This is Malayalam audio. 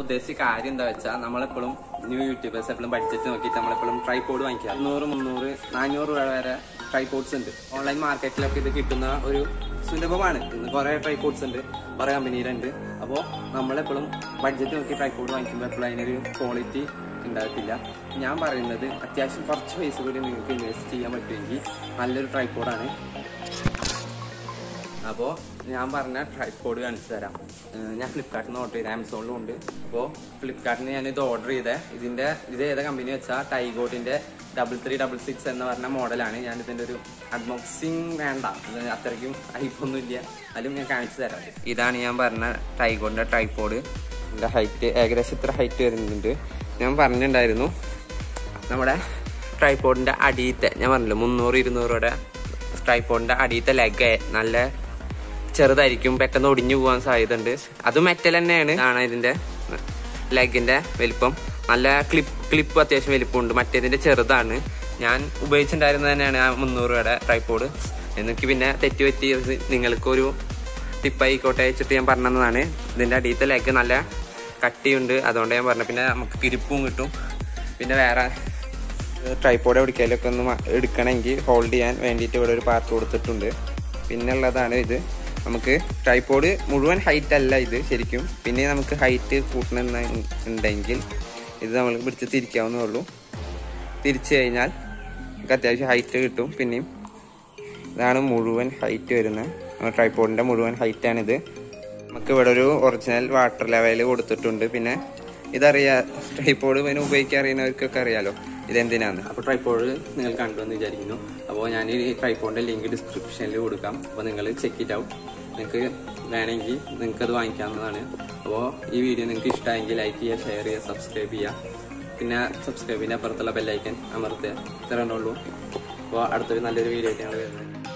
ഉദ്ദേശിച്ച കാര്യം എന്താ വെച്ചാൽ നമ്മളെപ്പോഴും ന്യൂ യൂട്യൂബേഴ്സ് എപ്പോഴും ബഡ്ജറ്റ് നോക്കിയിട്ട് നമ്മളെപ്പോഴും ട്രൈപോഡ് വാങ്ങിക്കുക നൂറ് മുന്നൂറ് നാനൂറ് രൂപ വരെ ട്രൈപോഡ്സ് ഉണ്ട് ഓൺലൈൻ മാർക്കറ്റിലൊക്കെ ഇത് കിട്ടുന്ന ഒരു സുലഭമാണ് ഇന്ന് കുറേ ട്രൈപോഡ്സ് ഉണ്ട് കുറേ കമ്പനിയിലുണ്ട് അപ്പോൾ നമ്മളെപ്പോഴും ബഡ്ജറ്റ് നോക്കി ട്രൈപോഡ് വാങ്ങിക്കുമ്പോൾ എപ്പോഴും അതിനൊരു ക്വാളിറ്റി ഉണ്ടാകത്തില്ല ഞാൻ പറയുന്നത് അത്യാവശ്യം കുറച്ച് പൈസ കൂടി നിങ്ങൾക്ക് ഇൻവെസ്റ്റ് ചെയ്യാൻ പറ്റുമെങ്കിൽ നല്ലൊരു ട്രൈപോഡാണ് അപ്പോൾ ഞാൻ പറഞ്ഞ ട്രൈപോഡ് കാണിച്ചു തരാം ഏഹ് ഞാൻ ഫ്ലിപ്കാർട്ടിൽ നിന്ന് ഓർഡർ ചെയ്ത് ആമസോണിലും ഉണ്ട് അപ്പോൾ ഫ്ലിപ്കാർട്ടിൽ നിന്ന് ഞാൻ ഇത് ഓർഡർ ചെയ്തേ ഇതിൻ്റെ ഇത് ഏതാ കമ്പനി വെച്ചാൽ ടൈഗോട്ടിൻ്റെ ഡബിൾ ത്രീ ഡബിൾ സിക്സ് എന്ന് പറഞ്ഞ മോഡലാണ് ഞാൻ ഇതിൻ്റെ ഒരു അൺബോക്സിങ് വേണ്ട ഇത് അത്രയ്ക്കും ഹൈപ്പൊന്നും ഇല്ല അതിലും ഞാൻ കാണിച്ചു തരാം ഇതാണ് ഞാൻ പറഞ്ഞ ടൈഗോണിൻ്റെ ട്രൈപോഡ് ഇതിൻ്റെ ഹൈറ്റ് ഏകദേശം ഇത്ര ഹൈറ്റ് വരുന്നുണ്ട് ഞാൻ പറഞ്ഞിട്ടുണ്ടായിരുന്നു നമ്മുടെ ട്രൈപോഡിൻ്റെ അടിയത്തെ ഞാൻ പറഞ്ഞില്ല മുന്നൂറ് ഇരുന്നൂറോടെ ട്രൈപോഡിൻ്റെ അടിയത്തെ ലെഗ് നല്ല ചെറുതായിരിക്കും പെട്ടെന്ന് ഒടിഞ്ഞു പോകാൻ സാധ്യത ഉണ്ട് അത് മെറ്റൽ തന്നെയാണ് ആണ് ഇതിന്റെ ലെഗിന്റെ വലിപ്പം നല്ല ക്ലിപ്പ് ക്ലിപ്പ് അത്യാവശ്യം വലിപ്പമുണ്ട് മറ്റേതിന്റെ ചെറുതാണ് ഞാൻ ഉപയോഗിച്ചിട്ടുണ്ടായിരുന്നത് തന്നെയാണ് ആ മുന്നൂറ് രൂപയുടെ ട്രൈപോഡ് എനിക്ക് പിന്നെ തെറ്റ് പറ്റി നിങ്ങൾക്കൊരു ടിപ്പായിക്കോട്ടെ വെച്ചിട്ട് ഞാൻ പറഞ്ഞതാണ് ഇതിന്റെ അടിയത്തെ ലെഗ് നല്ല കട്ടിയുണ്ട് അതുകൊണ്ട് ഞാൻ പറഞ്ഞു പിന്നെ നമുക്ക് കിരിപ്പും കിട്ടും പിന്നെ വേറെ ട്രൈപ്പോഡ് എവിടേക്കാലൊക്കെ ഒന്ന് മ- എടുക്കണമെങ്കിൽ ഹോൾഡ് ചെയ്യാൻ വേണ്ടിയിട്ട് ഇവിടെ ഒരു പാർട്ട് കൊടുത്തിട്ടുണ്ട് പിന്നെ ഉള്ളതാണ് ഇത് നമുക്ക് ട്രൈപ്പോഡ് മുഴുവൻ ഹൈറ്റ് അല്ല ഇത് ശരിക്കും പിന്നെ നമുക്ക് ഹൈറ്റ് കൂട്ടണമെന്ന് ഉണ്ടെങ്കിൽ ഇത് നമ്മൾ പിടിച്ച് തിരിക്കാവുന്നേ ഉള്ളൂ തിരിച്ചു കഴിഞ്ഞാൽ നമുക്ക് അത്യാവശ്യം ഹൈറ്റ് കിട്ടും പിന്നെയും ഇതാണ് മുഴുവൻ ഹൈറ്റ് വരുന്നത് ട്രൈപ്പോഡിൻ്റെ മുഴുവൻ ഹൈറ്റാണിത് നമുക്ക് ഇവിടെ ഒരു ഒറിജിനൽ വാട്ടർ ലെവൽ കൊടുത്തിട്ടുണ്ട് പിന്നെ ഇതറിയാ ട്രൈപ്പോഡ് പിന്നെ ഉപയോഗിക്കാൻ അറിയുന്നവർക്കൊക്കെ അറിയാലോ ഇതെന്തിനാണ് അപ്പോൾ ട്രൈപ്പോഡ് നിങ്ങൾ കണ്ടു എന്ന് വിചാരിക്കുന്നു അപ്പോൾ ഞാൻ ഈ ട്രൈപ്പോഡിൻ്റെ ലിങ്ക് ഡിസ്ക്രിപ്ഷനിൽ കൊടുക്കാം അപ്പോൾ നിങ്ങൾ ചെക്ക് ഇറ്റ് ഔട്ട് നിങ്ങൾക്ക് വേണമെങ്കിൽ നിങ്ങൾക്ക് അത് വാങ്ങിക്കാവുന്നതാണ് അപ്പോൾ ഈ വീഡിയോ നിങ്ങൾക്ക് ഇഷ്ടമായെങ്കിൽ ലൈക്ക് ചെയ്യുക ഷെയർ ചെയ്യുക സബ്സ്ക്രൈബ് ചെയ്യുക പിന്നെ സബ്സ്ക്രൈബിൻ്റെ അപ്പുറത്തുള്ള ബെല്ലൈക്കൻ അമർത്തുക ഇത്രേ ഉള്ളൂ അപ്പോൾ അടുത്തൊരു നല്ലൊരു വീഡിയോ ആയിട്ട് ഞങ്ങൾ വരുന്നത്